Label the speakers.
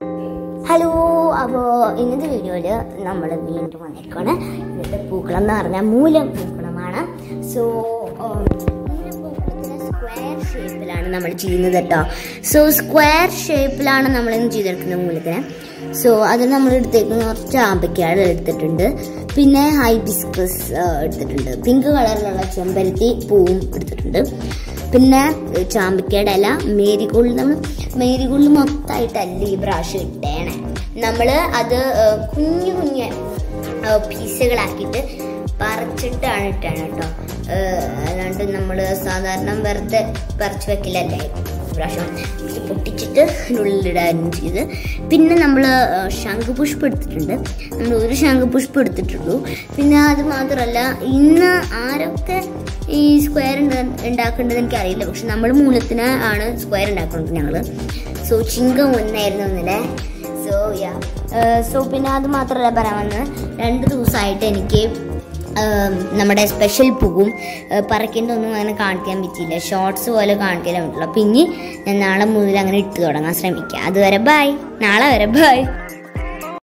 Speaker 1: hello അപ്പോൾ ഇന്നത്തെ വീഡിയോയിൽ നമ്മൾ വീണ്ടും വന്നേക്കാണ് ഇന്നത്തെ പൂക്കളം എന്ന് പറഞ്ഞാൽ മൂലം പൂക്കളമാണ് സോ മൂലപ്പൂക്കളത്തിന് സ്ക്വയർ ഷേപ്പിലാണ് നമ്മൾ ചെയ്യുന്നത് കേട്ടോ സോ സ്ക്വയർ ഷേപ്പിലാണ് നമ്മൾ ഇന്ന് ചെയ്തെടുക്കുന്നത് മൂലത്തിന് സോ അതിൽ നമ്മൾ എടുത്തേക്കുന്ന കുറച്ച് ആമ്പയ്ക്കാട് എടുത്തിട്ടുണ്ട് പിന്നെ ഹൈബിസ്കസ് എടുത്തിട്ടുണ്ട് പിങ്ക് കളറിലുള്ള ചെമ്പരത്തി പൂവും എടുത്തിട്ടുണ്ട് പിന്നെ ചാമ്പയ്ക്കയുടെ ഇല മേരിഗോൾഡ് നമ്മൾ മേരിഗോൾഡ് മൊത്തമായിട്ടല്ല ഈ പ്രാവശ്യം ഇട്ടേണേ നമ്മൾ അത് ഏഹ്, കുഞ്ഞു കുഞ്ഞ് ഏഹ്, പീസുകളാക്കിയിട്ട് പറിച്ചിട്ടാണ് ഇട്ടാണ് കേട്ടോ ഏഹ്, അല്ലാണ്ട് നമ്മൾ സാധാരണ വെറുതെ പറിച്ച് വെക്കില്ലല്ലേ പ്രാവശ്യം ഇത് പൊട്ടിച്ചിട്ട് അതിനുള്ളിലിടാനും ചെയ്ത് പിന്നെ നമ്മൾ ശംഖുപുഷ്പം എടുത്തിട്ടുണ്ട് നമ്മൾ ഒരു ശംഖുപുഷ്പം എടുത്തിട്ടുള്ളൂ പിന്നെ അത് മാത്രമല്ല ഇന്ന് ആരൊക്കെ ഈ സ്ക്വയർ ഉണ്ടാക്കേണ്ടത് എനിക്കറിയില്ല പക്ഷെ നമ്മൾ മൂലത്തിന് ആണ് സ്ക്വയർ ഉണ്ടാക്കുന്നത് ഞങ്ങൾ സോ ചിങ്കം ഒന്നായിരുന്നു ഇന്നലെ സോ യാ സോ പിന്നെ അത് മാത്രമല്ല പറയാൻ വന്നത് രണ്ട് ദിവസമായിട്ട് എനിക്ക് ഏം, നമ്മുടെ സ്പെഷ്യൽ പൂവും പറക്കേണ്ടതൊന്നും അങ്ങനെ കാണിക്കാൻ പറ്റിയില്ല ഷോർട്സ് പോലെ കാണിക്കാൻ പറ്റില്ല പിന്നെ ഞാൻ നാളെ മുതൽ അങ്ങനെ ഇട്ട് തുടങ്ങാൻ ശ്രമിക്കാം അതുവരെ ബൈ നാളെ വരെ ബൈ